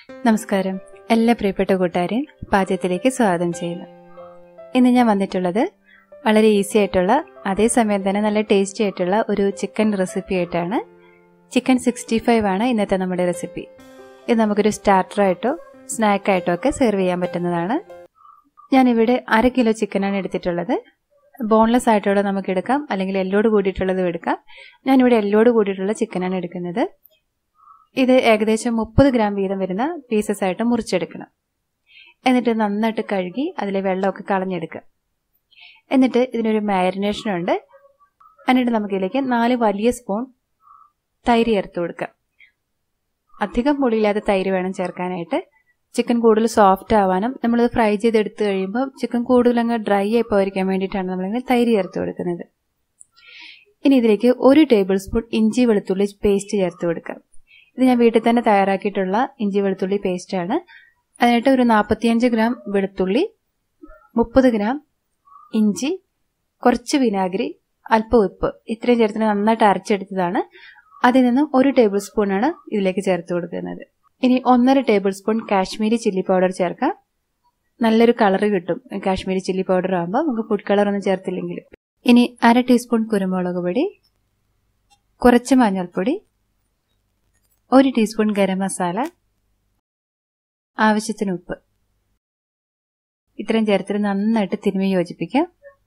നമസ്കാരം എല്ലാ പ്രിയപ്പെട്ട കൂട്ടുകാരെയും പാചകത്തിലേക്ക് സ്വാഗതം ചെയ്യുന്നു ഇന്ന് ഞാൻ വന്നിട്ടുള്ളത് വളരെ ഈസി ആയിട്ടുള്ള അതേസമയം തന്നെ നല്ല ടേസ്റ്റി ആയിട്ടുള്ള ഒരു ചിക്കൻ റെസിപ്പി ആയിട്ടാണ് ചിക്കൻ സിക്സ്റ്റി ഫൈവ് ആണ് ഇന്നത്തെ നമ്മുടെ റെസിപ്പി ഇത് നമുക്കൊരു സ്റ്റാർട്ടറായിട്ടോ സ്നാക്കായിട്ടോ ഒക്കെ സെർവ് ചെയ്യാൻ പറ്റുന്നതാണ് ഞാനിവിടെ അര കിലോ ചിക്കനാണ് എടുത്തിട്ടുള്ളത് ബോൺലെസ് ആയിട്ടുള്ള നമുക്ക് എടുക്കാം അല്ലെങ്കിൽ എല്ലോട് കൂടിയിട്ടുള്ളതും എടുക്കാം ഞാനിവിടെ എല്ലോട് കൂടിയിട്ടുള്ള ചിക്കനാണ് എടുക്കുന്നത് ഇത് ഏകദേശം മുപ്പത് ഗ്രാം വീതം വരുന്ന പീസസ് ആയിട്ട് മുറിച്ചെടുക്കണം എന്നിട്ട് നന്നായിട്ട് കഴുകി അതിലെ വെള്ളമൊക്കെ കളഞ്ഞെടുക്കുക എന്നിട്ട് ഇതിനൊരു മാരിനേഷൻ ഉണ്ട് എന്നിട്ട് നമുക്കിതിലേക്ക് നാല് വലിയ സ്പൂൺ തൈര് ചേർത്ത് കൊടുക്കുക അധികം പുളിയില്ലാത്ത തൈര് വേണം ചേർക്കാനായിട്ട് ചിക്കൻ കൂടുതൽ സോഫ്റ്റ് ആവാനും നമ്മളിത് ഫ്രൈ ചെയ്തെടുത്ത് കഴിയുമ്പോൾ ചിക്കൻ കൂടുതൽ അങ്ങ് ഡ്രൈ ആയി പോയിരിക്കാൻ വേണ്ടിയിട്ടാണ് നമ്മളിങ്ങനെ തൈര് ചേർത്ത് കൊടുക്കുന്നത് ഇനി ഇതിലേക്ക് ഒരു ടേബിൾ സ്പൂൺ ഇഞ്ചി വെളുത്തുള്ളി പേസ്റ്റ് ചേർത്ത് കൊടുക്കാം ഇത് ഞാൻ വീട്ടിൽ തന്നെ തയ്യാറാക്കിയിട്ടുള്ള ഇഞ്ചി വെളുത്തുള്ളി പേസ്റ്റാണ് അതിനായിട്ട് ഒരു നാൽപ്പത്തിയഞ്ച് ഗ്രാം വെളുത്തുള്ളി മുപ്പത് ഗ്രാം ഇഞ്ചി കുറച്ച് വിനാഗിരി അല്പം ഉപ്പ് ഇത്രയും ചേർത്ത് നന്നായിട്ട് അരച്ചെടുത്തതാണ് അതിൽ നിന്നും ഒരു ടേബിൾ സ്പൂണാണ് ഇതിലേക്ക് ചേർത്ത് കൊടുക്കുന്നത് ഇനി ഒന്നര tablespoon Kashmiri chilli powder ചേർക്കാം നല്ലൊരു കളർ കിട്ടും കാശ്മീരി ചില്ലി പൗഡർ ആകുമ്പോൾ നമുക്ക് ഫുഡ് കളർ ഒന്നും ചേർത്തില്ലെങ്കിൽ ഇനി അര ടീസ്പൂൺ കുരുമുളക് പൊടി കുറച്ച് മഞ്ഞൾപ്പൊടി ഒരു ടീസ്പൂൺ ഗരം മസാല ആവശ്യത്തിന് ഉപ്പ് ഇത്രയും ചേർത്തിട്ട് നന്നായിട്ട് തിരുമ്മി യോജിപ്പിക്കാം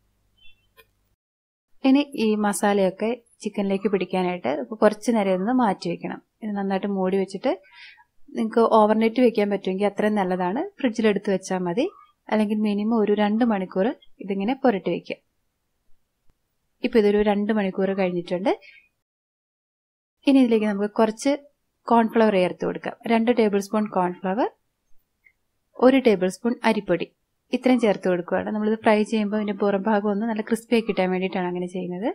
ഇനി ഈ മസാലയൊക്കെ ചിക്കനിലേക്ക് പിടിക്കാനായിട്ട് കുറച്ച് നേരം ഒന്ന് മാറ്റി വെക്കണം ഇത് നന്നായിട്ട് മൂടി വെച്ചിട്ട് നിങ്ങൾക്ക് ഓവർനൈറ്റ് വെക്കാൻ പറ്റുമെങ്കിൽ അത്രയും നല്ലതാണ് ഫ്രിഡ്ജിലെടുത്ത് വെച്ചാൽ മതി അല്ലെങ്കിൽ മിനിമം ഒരു രണ്ട് മണിക്കൂർ ഇതിങ്ങനെ പുരട്ടി വെക്കാം ഇപ്പം ഇതൊരു രണ്ട് മണിക്കൂർ കഴിഞ്ഞിട്ടുണ്ട് ഇനി ഇതിലേക്ക് നമുക്ക് കുറച്ച് കോൺഫ്ലവർ ചേർത്ത് കൊടുക്കാം രണ്ട് ടേബിൾ സ്പൂൺ കോൺഫ്ലവർ ഒരു ടേബിൾ സ്പൂൺ അരിപ്പൊടി ഇത്രയും ചേർത്ത് കൊടുക്കുകയാണ് നമ്മളിത് ഫ്രൈ ചെയ്യുമ്പോൾ ഇതിൻ്റെ പുറം ഭാഗം ഒന്ന് നല്ല ക്രിസ്പി ആക്കി കിട്ടാൻ വേണ്ടിയിട്ടാണ് അങ്ങനെ ചെയ്യുന്നത്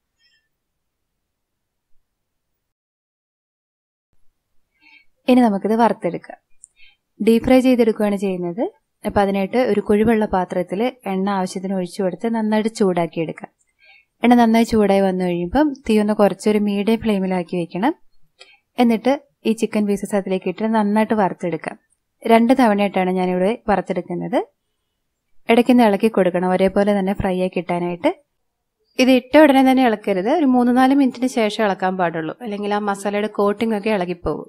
ഇനി നമുക്കിത് വറുത്തെടുക്കാം ഡീപ് ഫ്രൈ ചെയ്തെടുക്കുകയാണ് ചെയ്യുന്നത് അപ്പം അതിനായിട്ട് ഒരു കുഴിവെള്ള പാത്രത്തിൽ എണ്ണ ആവശ്യത്തിന് ഒഴിച്ചു കൊടുത്ത് നന്നായിട്ട് ചൂടാക്കി എടുക്കാം എണ്ണ നന്നായി ചൂടായി വന്നു കഴിയുമ്പം തീ ഒന്ന് കുറച്ചൊരു മീഡിയം ഫ്ലെയിമിലാക്കി വെക്കണം എന്നിട്ട് ഈ ചിക്കൻ പീസസ് അതിലേക്ക് ഇട്ട് നന്നായിട്ട് വറുത്തെടുക്കാം രണ്ട് തവണയായിട്ടാണ് ഞാനിവിടെ വറുത്തെടുക്കുന്നത് ഇടയ്ക്കൊന്ന് ഇളക്കി കൊടുക്കണം ഒരേപോലെ തന്നെ ഫ്രൈ ആയി കിട്ടാനായിട്ട് ഇത് ഇട്ട ഉടനെ തന്നെ ഇളക്കരുത് ഒരു മൂന്ന് നാല് മിനിറ്റിന് ശേഷം ഇളക്കാൻ പാടുള്ളൂ അല്ലെങ്കിൽ ആ മസാലയുടെ കോട്ടിംഗ് ഒക്കെ ഇളകിപ്പോകും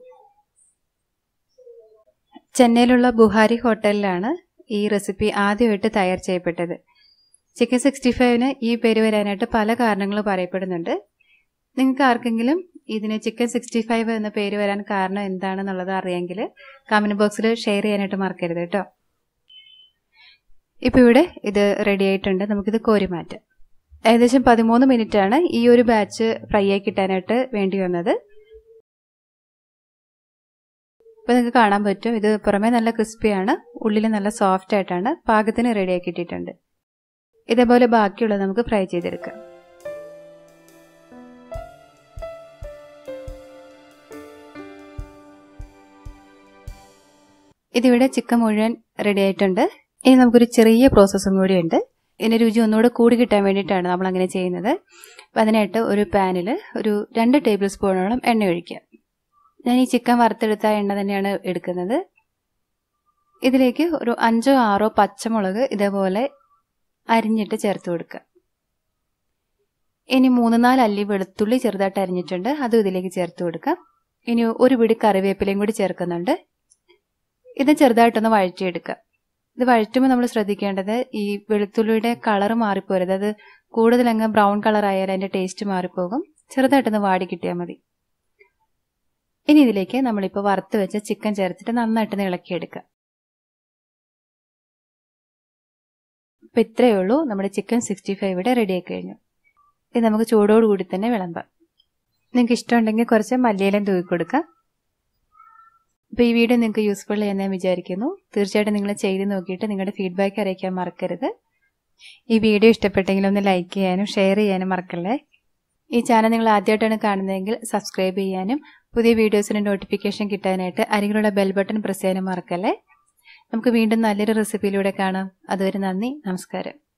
ചെന്നൈയിലുള്ള ബുഹാരി ഹോട്ടലിലാണ് ഈ റെസിപ്പി ആദ്യമായിട്ട് തയ്യാർ ചെയ്യപ്പെട്ടത് ചിക്കൻ സിക്സ്റ്റി ഫൈവിന് ഈ പേര് വരാനായിട്ട് പല കാരണങ്ങൾ പറയപ്പെടുന്നുണ്ട് നിങ്ങൾക്ക് ആർക്കെങ്കിലും ഇതിന് ചിക്കൻ സിക്സ്റ്റി ഫൈവ് എന്ന പേര് വരാൻ കാരണം എന്താണെന്നുള്ളത് അറിയാമെങ്കിൽ കമന്റ് ബോക്സിൽ ഷെയർ ചെയ്യാനായിട്ട് മറക്കരുത് കേട്ടോ ഇപ്പം ഇവിടെ ഇത് റെഡി ആയിട്ടുണ്ട് നമുക്കിത് കോരി മാറ്റാം ഏകദേശം പതിമൂന്ന് മിനിറ്റ് ആണ് ഈ ഒരു ബാച്ച് ഫ്രൈ ആയി കിട്ടാനായിട്ട് വേണ്ടി വന്നത് ഇപ്പം നിങ്ങൾക്ക് കാണാൻ പറ്റും ഇത് പുറമേ നല്ല ക്രിസ്പിയാണ് ഉള്ളിൽ നല്ല സോഫ്റ്റ് ആയിട്ടാണ് പാകത്തിന് റെഡി ആക്കി ഇട്ടിട്ടുണ്ട് ഇതേപോലെ ബാക്കിയുള്ളത് നമുക്ക് ഫ്രൈ ചെയ്തെടുക്കാം ഇതിവിടെ ചിക്കൻ മുഴുവൻ റെഡി ആയിട്ടുണ്ട് ഇനി നമുക്കൊരു ചെറിയ പ്രോസസ്സും കൂടി ഉണ്ട് ഇതിൻ്റെ രുചി ഒന്നുകൂടെ കൂടി കിട്ടാൻ വേണ്ടിയിട്ടാണ് നമ്മൾ അങ്ങനെ ചെയ്യുന്നത് അപ്പം അതിനായിട്ട് ഒരു പാനിൽ ഒരു രണ്ട് ടേബിൾ സ്പൂണോളം എണ്ണ ഒഴിക്കുക ഞാൻ ഈ ചിക്കൻ വറുത്തെടുത്ത എണ്ണ തന്നെയാണ് എടുക്കുന്നത് ഇതിലേക്ക് ഒരു അഞ്ചോ ആറോ പച്ചമുളക് ഇതേപോലെ അരിഞ്ഞിട്ട് ചേർത്ത് കൊടുക്കുക ഇനി മൂന്ന് നാല് അല്ലി വെളുത്തുള്ളി ചെറുതായിട്ട് അരിഞ്ഞിട്ടുണ്ട് അതും ഇതിലേക്ക് ചേർത്ത് കൊടുക്കാം ഇനി ഒരു പിടി കറിവേപ്പിലയും കൂടി ചേർക്കുന്നുണ്ട് ഇത് ചെറുതായിട്ടൊന്ന് വഴറ്റിയെടുക്കുക ഇത് വഴറ്റുമ്പോൾ നമ്മൾ ശ്രദ്ധിക്കേണ്ടത് ഈ വെളുത്തുള്ളിയുടെ കളർ മാറിപ്പോരുത് അത് കൂടുതൽ അങ്ങ് ബ്രൗൺ കളർ ആയാൽ അതിന്റെ ടേസ്റ്റ് മാറിപ്പോകും ചെറുതായിട്ടൊന്ന് വാടി കിട്ടിയാൽ മതി ഇനി ഇതിലേക്ക് നമ്മളിപ്പോൾ വറുത്ത് വെച്ച ചിക്കൻ ചേർത്തിട്ട് നന്നായിട്ടൊന്ന് ഇളക്കിയെടുക്കുക അപ്പം ഇത്രയേ ഉള്ളൂ നമ്മുടെ ചിക്കൻ സിക്സ്റ്റി ഫൈവ് ഇവിടെ റെഡി ആയി കഴിഞ്ഞു ഇത് നമുക്ക് ചൂടോടുകൂടി തന്നെ വിളമ്പാം നിങ്ങൾക്ക് ഇഷ്ടമുണ്ടെങ്കിൽ കുറച്ച് മല്ലിയിലും തൂക്കി കൊടുക്കാം അപ്പോൾ ഈ വീഡിയോ നിങ്ങൾക്ക് യൂസ്ഫുൾ എന്ന് ഞാൻ വിചാരിക്കുന്നു തീർച്ചയായിട്ടും നിങ്ങൾ ചെയ്ത് നോക്കിയിട്ട് നിങ്ങളുടെ ഫീഡ്ബാക്ക് അറിയിക്കാൻ മറക്കരുത് ഈ വീഡിയോ ഇഷ്ടപ്പെട്ടെങ്കിൽ ഒന്ന് ലൈക്ക് ചെയ്യാനും ഷെയർ ചെയ്യാനും മറക്കല്ലേ ഈ ചാനൽ നിങ്ങൾ ആദ്യമായിട്ടാണ് കാണുന്നതെങ്കിൽ സബ്സ്ക്രൈബ് ചെയ്യാനും പുതിയ വീഡിയോസിന് നോട്ടിഫിക്കേഷൻ കിട്ടാനായിട്ട് അരികിലുള്ള ബെൽ ബട്ടൺ പ്രസ് ചെയ്യാനും മറക്കല്ലേ നമുക്ക് വീണ്ടും നല്ലൊരു റെസിപ്പിയിലൂടെ കാണാം അതുവരെ നന്ദി നമസ്കാരം